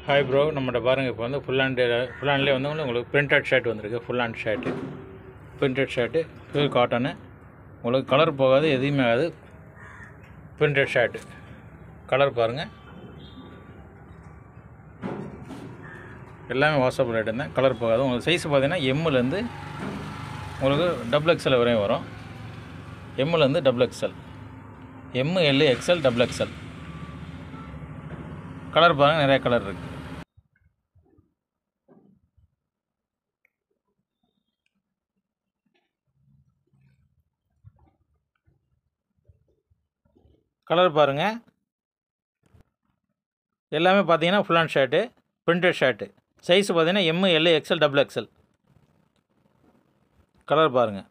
hi bro நம்மகிட்ட பாருங்கள் இப்போ வந்து ஃபுல் ஹேண்டு ஃபுல் ஹேண்ட்லேயே வந்து உங்களுக்கு பிரிண்டட் ஷர்ட் வந்திருக்கு full hand shirt printed shirt pure cotton உங்களுக்கு கலர் போகாது எதுவுமே ஆகாது பிரிண்டட் ஷர்ட்டு கலர் பாருங்கள் எல்லாமே வாட்ஸ்அப் ரேட் இருந்தேன் கலர் போகாது உங்களுக்கு சைஸ் பார்த்தீங்கன்னா எம்முலேருந்து உங்களுக்கு டபுள் எக்ஸ்எல் வரையும் வரும் எம்முலேருந்து double XL M L XL double XL colour பாருங்கள் நிறைய கலர் இருக்குது கலர் பாருங்கள் எல்லாமே பார்த்தீங்கன்னா full hand shirt printed shirt size பார்த்தீங்கன்னா M L XL double XL colour பாருங்கள்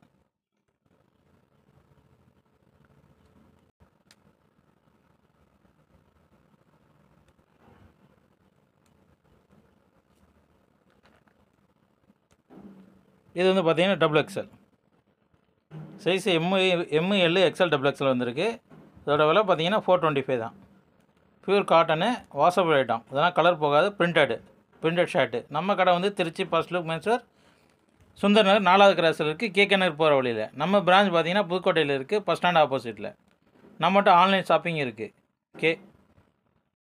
இது வந்து பார்த்தீங்கன்னா double XL size M M L XL double XL வந்திருக்கு இதோட விலை பார்த்தீங்கன்னா ஃபோர் டுவெண்ட்டி ஃபைவ் தான் பியூர் காட்டனு வாஷபிள் ஐட்டம் இதெல்லாம் கலர் போகாது பிரிண்டடு பிரிண்டட் ஷர்ட்டு நம்ம கடை வந்து திருச்சி ஃபர்ஸ்ட் லுக் மென்சர் சுந்தர் நகர் நாலாவது கிராஸில் இருக்குது கேகே நகர் போகிற வழியில் நம்ம பிரான்ச் பார்த்தீங்கன்னா புதுக்கோட்டையில் இருக்குது பஸ் ஸ்டாண்ட் ஆப்போசிட்டில் நம்மகிட்ட ஆன்லைன் ஷாப்பிங் இருக்குது கே